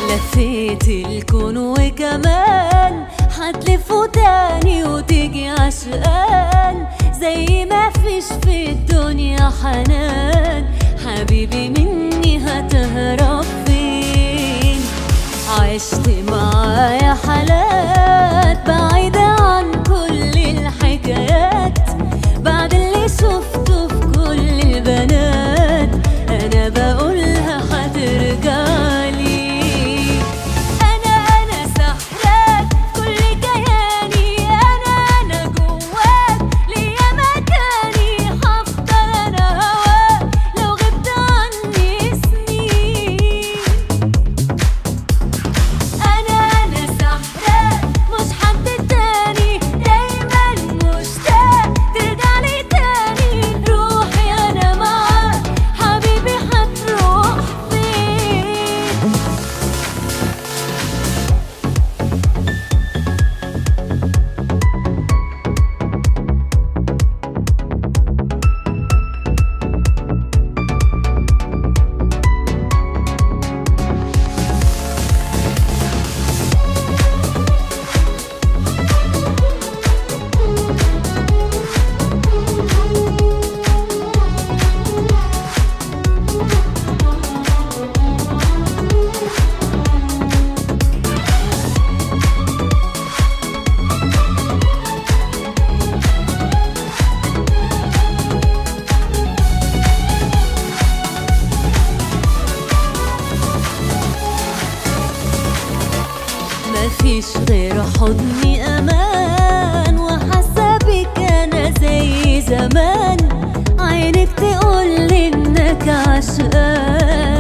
لفيت الكون وكمان هتلفه تاني وتيجي عشقان زي ما فيش في الدنيا حنان حبيبي مني هتهرب فين عشت معايا حالات بعيدة عن كل الحكايات بعد اللي شفته في كل البنات أنا بقولها هترجعلي أنا أنا سحراك كل كياني أنا أنا جواك ليا مكاني هفضل أنا هواك لو غبت عني سنين أنا أنا سحراك مش حد تاني دايما مشتاق ترجعلي تاني روحي أنا معاك حبيبي هتروح فين مفيش غير حضني امان وحاسه بيك انا زي زمان عينك تقول انك عشقان